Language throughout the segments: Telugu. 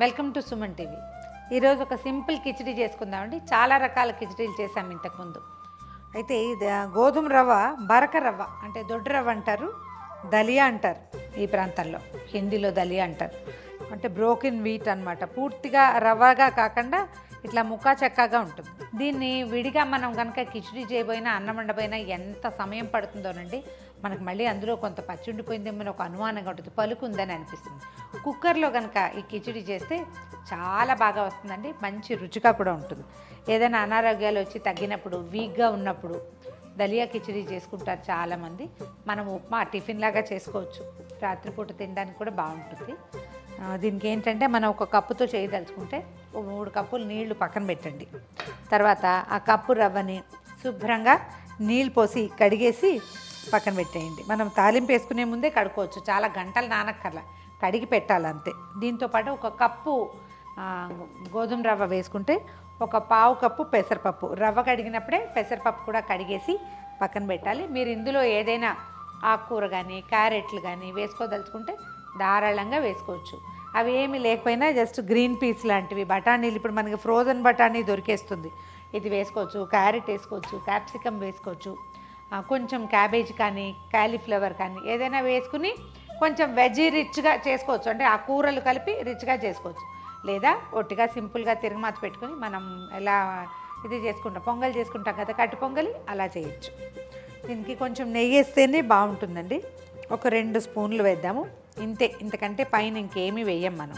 వెల్కమ్ టు సుమన్ టీవీ ఈరోజు ఒక సింపుల్ కిచడీ చేసుకుందామండి చాలా రకాల కిచడీలు చేసాం ఇంతకుముందు అయితే ఇది ఆ, గోధుమ రవ్వ బరక రవ్వ అంటే దొడ్డు రవ్వ అంటారు దలియా అంటారు ఈ ప్రాంతాల్లో హిందీలో దలియా అంటారు అంటే బ్రోకెన్ వీట్ అన్నమాట పూర్తిగా రవ్వగా కాకుండా ఇట్లా ముక్కా చెక్కగా ఉంటుంది దీన్ని విడిగా మనం కనుక కిచడీ చేయబోయినా అన్నం వండబోయినా ఎంత సమయం పడుతుందోనండి మనకు మళ్ళీ అందులో కొంత పచ్చి ఉండిపోయిందేమో ఒక అనుమానంగా ఉంటుంది పలుకు ఉందని అనిపిస్తుంది కుక్కర్లో కనుక ఈ కిచడీ చేస్తే చాలా బాగా వస్తుందండి మంచి రుచిగా కూడా ఉంటుంది ఏదైనా అనారోగ్యాలు వచ్చి తగ్గినప్పుడు వీక్గా ఉన్నప్పుడు దలియా కిచడీ చేసుకుంటారు చాలామంది మనం ఉప్మా టిఫిన్ లాగా చేసుకోవచ్చు రాత్రిపూట తినడానికి కూడా బాగుంటుంది ఆ, దీనికి ఏంటంటే మనం ఒక కప్పుతో చేయదలుచుకుంటే ఓ మూడు కప్పులు నీళ్లు పక్కన పెట్టండి తర్వాత ఆ కప్పు రవ్వని శుభ్రంగా నీళ్ళు పోసి కడిగేసి పక్కన పెట్టేయండి మనం తాలింపు వేసుకునే ముందే కడుక్కోవచ్చు చాలా గంటలు నానక్కర్లా కడిగి పెట్టాలి అంతే దీంతోపాటు ఒక కప్పు ఆ, గోధుమ రవ్వ వేసుకుంటే ఒక పావు కప్పు పెసరపప్పు రవ్వ కడిగినప్పుడే పెసరపప్పు కూడా కడిగేసి పక్కన పెట్టాలి మీరు ఇందులో ఏదైనా ఆకుకూర కానీ క్యారెట్లు కానీ వేసుకోదలుచుకుంటే ధారాళంగా వేసుకోవచ్చు అవి ఏమి లేకపోయినా జస్ట్ గ్రీన్ పీస్ లాంటివి బఠానీలు ఇప్పుడు మనకి ఫ్రోజన్ బఠానీ దొరికేస్తుంది ఇది వేసుకోవచ్చు క్యారెట్ వేసుకోవచ్చు క్యాప్సికమ్ వేసుకోవచ్చు ఆ, కొంచెం క్యాబేజ్ కానీ క్యాలీఫ్లవర్ కానీ ఏదైనా వేసుకుని కొంచెం వెజ్ రిచ్గా చేసుకోవచ్చు అంటే ఆ కూరలు కలిపి రిచ్గా చేసుకోవచ్చు లేదా ఒట్టిగా సింపుల్గా తిరగమాత పెట్టుకుని మనం ఎలా ఇది చేసుకుంటాం పొంగల్ చేసుకుంటాం కదా కట్టు పొంగలి అలా చేయొచ్చు దీనికి కొంచెం నెయ్యి వేస్తేనే బాగుంటుందండి ఒక రెండు స్పూన్లు వేద్దాము ఇంతే ఇంతకంటే పైన ఇంకేమీ వేయం మనం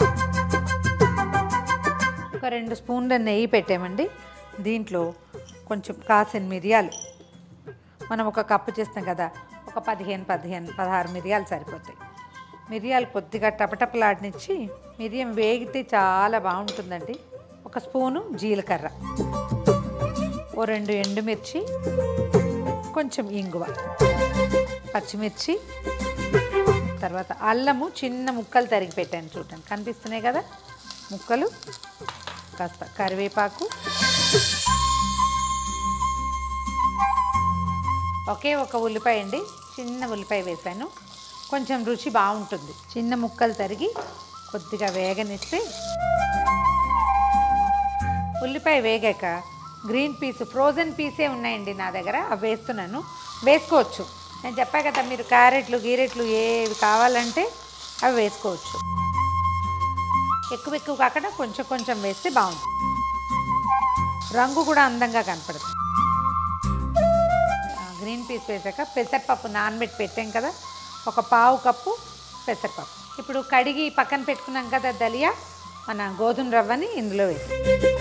ఒక రెండు స్పూన్ల నెయ్యి పెట్టామండి దీంట్లో కొంచెం కాసిన మిరియాలు మనం ఒక కప్పు చేస్తాం కదా ఒక పదిహేను పదిహేను పదహారు మిరియాలు సరిపోతాయి మిరియాలు కొద్దిగా టపటపలాడనిచ్చి మిరియం వేగితే చాలా బాగుంటుందండి ఒక స్పూను జీలకర్ర ఓ రెండు ఎండుమిర్చి కొంచెం ఇంగువ పచ్చిమిర్చి తర్వాత అల్లము చిన్న ముక్కలు తరిగి పెట్టాను చూడండి కనిపిస్తున్నాయి కదా ముక్కలు కాస్త కరివేపాకు ఒకే ఒక ఉల్లిపాయ అండి చిన్న ఉల్లిపాయ వేశాను కొంచెం రుచి బాగుంటుంది చిన్న ముక్కలు తరిగి కొద్దిగా వేగనిస్తే ఉల్లిపాయ వేగాక గ్రీన్ పీస్ ఫ్రోజన్ పీసే ఉన్నాయండి నా దగ్గర అవి వేస్తున్నాను వేసుకోవచ్చు నేను చెప్పా కదా మీరు క్యారెట్లు గీరెట్లు ఏవి కావాలంటే అవి వేసుకోవచ్చు ఎక్కువ ఎక్కువ కాకుండా కొంచెం కొంచెం వేస్తే బాగుంటుంది రంగు కూడా అందంగా కనపడుతుంది ఆ, గ్రీన్ పీస్ వేసాక పెసరపప్పు నానబెట్టి పెట్టాం కదా ఒక పావు కప్పు పెసరపప్పు ఇప్పుడు కడిగి పక్కన పెట్టుకున్నాం కదా దలియా మన గోధుమ రవ్వని ఇందులో వేసి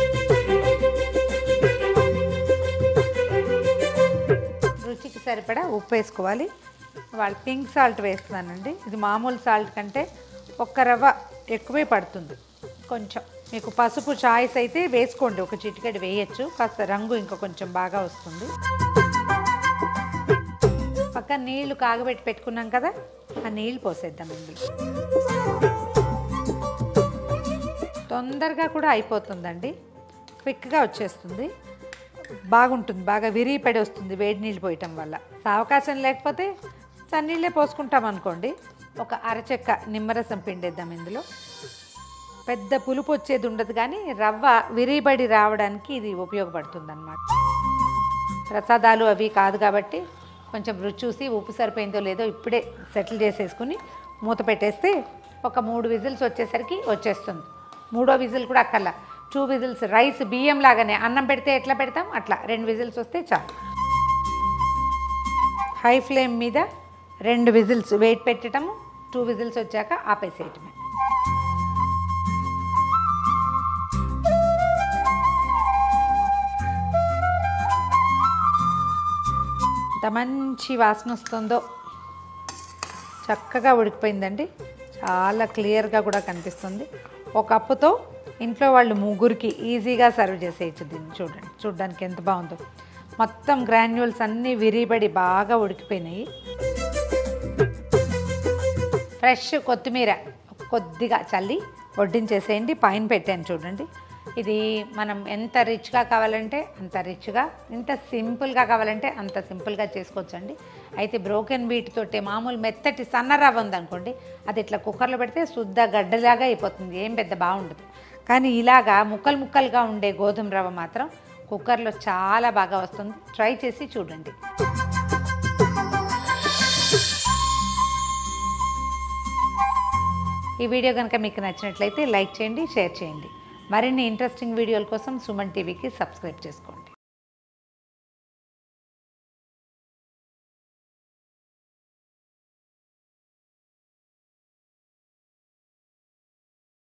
రుచికి సరిపడా ఉప్పు వేసుకోవాలి వాళ్ళు పింక్ సాల్ట్ వేస్తున్నానండి ఇది మామూలు సాల్ట్ కంటే ఒక్క రవ్వ ఎక్కువే పడుతుంది కొంచెం మీకు పసుపు చాయిస్ అయితే వేసుకోండి ఒక చిటికెడు వేయచ్చు కాస్త రంగు ఇంకా కొంచెం బాగా వస్తుంది పక్కన నీళ్లు కాగబెట్టి పెట్టుకున్నాం కదా ఆ నీళ్ళు పోసేద్దాం ఇందులో తొందరగా కూడా అయిపోతుందండి క్విక్గా వచ్చేస్తుంది బాగుంటుంది బాగా విరిగిపడి వస్తుంది వేడి నీళ్ళు పోయటం వల్ల అవకాశం లేకపోతే చన్నీళ్ళే పోసుకుంటాం అనుకోండి ఒక అరచెక్క నిమ్మరసం పిండేద్దాం ఇందులో పెద్ద పులుపు వచ్చేది ఉండదు కానీ రవ్వ విరిబడి రావడానికి ఇది ఉపయోగపడుతుంది అన్నమాట ప్రసాదాలు అవి కాదు కాబట్టి కొంచెం రుచి చూసి ఉప్పు సరిపోయిందో లేదో ఇప్పుడే సెటిల్ చేసేసుకుని మూత పెట్టేస్తే ఒక మూడు విజిల్స్ వచ్చేసరికి వచ్చేస్తుంది మూడో విజిల్ కూడా అక్కర్లా టూ విజిల్స్ రైస్ బియ్యం లాగానే అన్నం పెడితే ఎట్లా పెడతాం అట్లా రెండు విజిల్స్ వస్తే చాలు హై ఫ్లేమ్ మీద రెండు విజిల్స్ వెయిట్ పెట్టడము టూ విజిల్స్ వచ్చాక ఆపేసేయటమే ఎంత మంచి వాసన వస్తుందో చక్కగా ఉడికిపోయిందండి చాలా క్లియర్గా కూడా కనిపిస్తుంది ఒక కప్పుతో ఇంట్లో వాళ్ళు ముగ్గురికి ఈజీగా సర్వ్ చేసేయచ్చు దీన్ని చూడండి చూడడానికి ఎంత బాగుందో మొత్తం గ్రాన్యూల్స్ అన్నీ విరిబడి బాగా ఉడికిపోయినాయి ఫ్రెష్ కొత్తిమీర కొద్దిగా చల్లి వడ్డించేసేయండి పైన పెట్టాను చూడండి ఇది మనం ఎంత రిచ్గా కావాలంటే అంత రిచ్గా ఎంత సింపుల్గా కావాలంటే అంత సింపుల్గా చేసుకోవచ్చండి అయితే బ్రోకెన్ బీట్ తోటి మామూలు మెత్తటి సన్న రవ్వ ఉందనుకోండి అది ఇట్లా కుక్కర్లో పెడితే శుద్ధ గడ్డలాగా అయిపోతుంది ఏం పెద్ద బాగుండదు కానీ ఇలాగా ముక్కలు ముక్కలుగా ఉండే గోధుమ రవ్వ మాత్రం కుక్కర్లో చాలా బాగా వస్తుంది ట్రై చేసి చూడండి ఈ వీడియో కనుక మీకు నచ్చినట్లయితే లైక్ చేయండి షేర్ చేయండి మరిన్ని ఇంట్రెస్టింగ్ వీడియోల కోసం సుమన్ టీవీకి సబ్స్క్రైబ్ చేసుకోండి